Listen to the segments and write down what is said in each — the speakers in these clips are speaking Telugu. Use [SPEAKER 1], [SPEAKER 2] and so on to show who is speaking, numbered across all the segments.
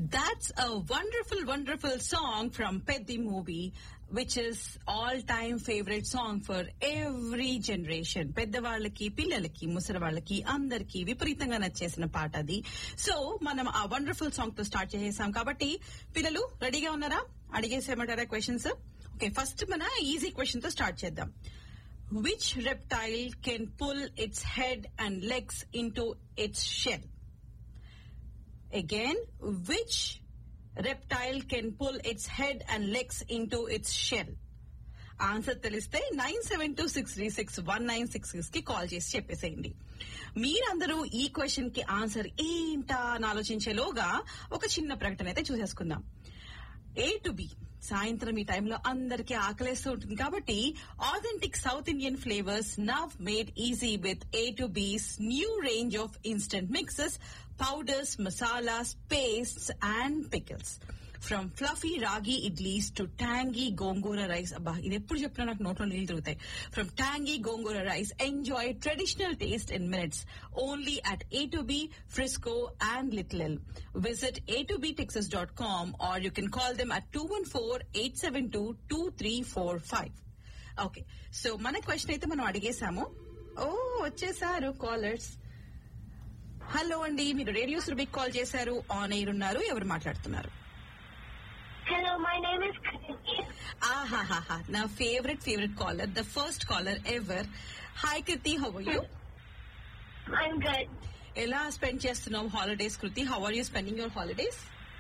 [SPEAKER 1] That's a wonderful, wonderful song from Peddi movie, which is all-time favorite song for every generation. పెద్దవాళ్ళకి పిల్లలకి ముసలి వాళ్ళకి అందరికి విపరీతంగా నచ్చేసిన పాట అది సో మనం ఆ వండర్ఫుల్ సాంగ్ తో స్టార్ట్ చేసేసాం కాబట్టి పిల్లలు రెడీగా ఉన్నారా అడిగేసేమంటారా క్వశ్చన్స్ ఓకే ఫస్ట్ మన ఈజీ క్వశ్చన్ తో స్టార్ట్ చేద్దాం which reptile can pull its head and legs into its shell Again, which reptile can pull its head and legs into its shell? Answer తెలిస్తే nine seven two six three six one nine six six కి కాల్ చేసి చెప్పేసేయండి మీరందరూ ఈ క్వశ్చన్ కి ఆన్సర్ ఏంటా అని ఆలోచించేలోగా ఒక చిన్న ప్రకటన అయితే చూసేసుకుందాం ఏ టు బి సాయంత్రం ఈ టైంలో అందరికీ ఆకలేస్తూ ఉంటుంది కాబట్టి authentic South Indian flavours now made easy with A two B's new range of instant mixes powders masalas pastes and pickles from fluffy ragi idlis to tangy gongura rice అబ్బా ఇది ఎప్పుడు చెప్పినా నాకు నోట్లో నీళ్ళు తిరుగుతాయి from tangy gongura rice enjoy traditional taste in minutes only at A two B Frisco and Little Elm visit A two B Texas dot com or you can call them at two one four eight seven two two three four five okay so మన క్వశ్చన్ అయితే మనం అడిగేశాము ఓ వచ్చేసారు కాలర్స్ హలో అండి మీరు రేడియో సురభికి కాల్ చేశారు ఆన్ ఎయిర్ ఉన్నారు ఎవరు మాట్లాడుతున్నారు
[SPEAKER 2] Hello, my name is Kriti.
[SPEAKER 1] ఆహాహాహా నా favourite favourite caller the first caller ever hi Kriti how you
[SPEAKER 2] I'm good.
[SPEAKER 1] ఎలా స్పెండ్ చేస్తున్నావు holidays Kriti how are you spending your holidays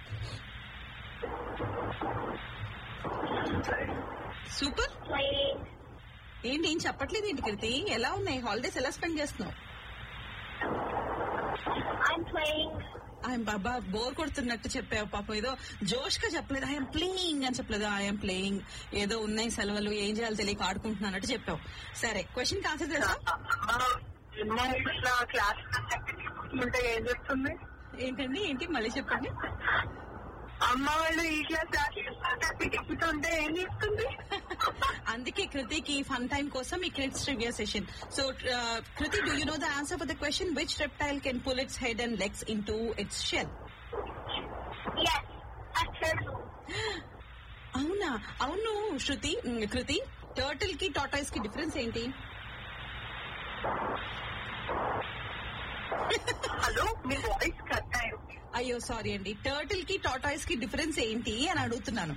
[SPEAKER 1] super
[SPEAKER 2] Playing.
[SPEAKER 1] ఏంటి ఏం చెప్పట్లేదు ఏంటి కృతి ఎలా ఉన్నాయి హాలిడేస్ ఎలా స్పెండ్ చేస్తున్నావు
[SPEAKER 2] I'm playing.
[SPEAKER 1] ఆయన బాబా బోర్ కొడుతున్నట్టు చెప్పావు పాపం ఏదో జోష్ గా చెప్పలేదు ఐఎమ్ ప్లేయింగ్ అని చెప్పలేదు ఐఎమ్ ప్లేయింగ్ ఏదో ఉన్నాయి సెలవులు ఏం చేయాలో తెలియక ఆడుకుంటున్నానట్టు చెప్పావు సరే క్వశ్చన్ ఆన్సర్ తెలుసా
[SPEAKER 3] అమ్మాయి ఇట్లా క్లాస్ ఉంటే ఏం చేస్తుంది
[SPEAKER 1] ఏంటండి ఏంటి మళ్ళీ చెప్పండి
[SPEAKER 3] అమ్మ వాళ్ళు ఈ క్లాస్ ఎక్కుతుంటే ఏం చేస్తుంది
[SPEAKER 1] అందుకే కృతికి ఫన్ టైం కోసం ఈ క్రిట్స్ trivia session so Kriti do you know the answer for the question which reptile can pull its head and legs into its shell
[SPEAKER 2] Yes, a turtle.
[SPEAKER 1] అవునా అవును శృతి ఉమ్, కృతి టర్టిల్ కి టాటాయిస్ కి డిఫరెన్స్ ఏంటి
[SPEAKER 3] హలో మీ వాయిస్ కట్ అయ్యింది
[SPEAKER 1] అయ్యో సారీ అండి టర్టిల్ కి టాటాయిస్ కి డిఫరెన్స్ ఏంటి అని అడుగుతున్నాను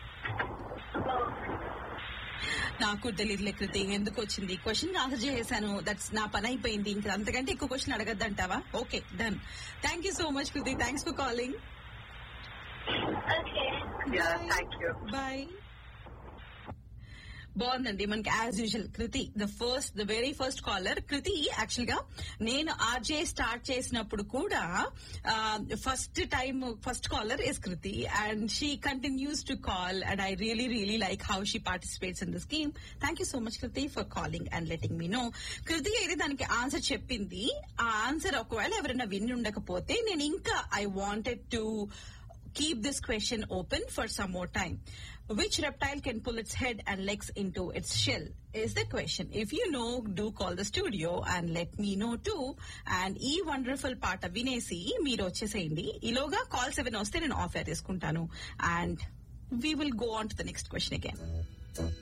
[SPEAKER 1] నాకు తెలియదులే కృతి ఎందుకు వచ్చింది క్వశ్చన్ ఆన్సర్ చేసేసాను దట్స్ నా పని అయిపోయింది ఇంకా అంతకంటే ఎక్కువ క్వశ్చన్ అడగద్దంటావా okay done thank you so much Kriti thanks for calling
[SPEAKER 2] Okay.
[SPEAKER 3] Thank you
[SPEAKER 1] bye బాగుందండి మనకి as usual Kriti the first the very first caller Kriti actual గా నేను ఆర్జే స్టార్ట్ చేసినప్పుడు కూడా first time first caller is Kriti and she continues to call and I really really like how she participates in the scheme thank you so much Kriti for calling and letting me know Kriti అయితే దానికి ఆన్సర్ చెప్పింది ఆ ఆన్సర్ ఒకవేళ ఎవరైనా విని ఉండకపోతే నేను ఇంకా I wanted to keep this question open for some more time. Which reptile can pull its head and legs into its shell? Is the question. If you know, do call the studio and let me know too. And ఈ వండర్ఫుల్ పాట వినేసి మీరు వచ్చేసేయండి ఈలోగా కాల్ సెవెన్ వస్తే నేను ఆఫ్ తీసుకుంటాను and we will go on to the next question again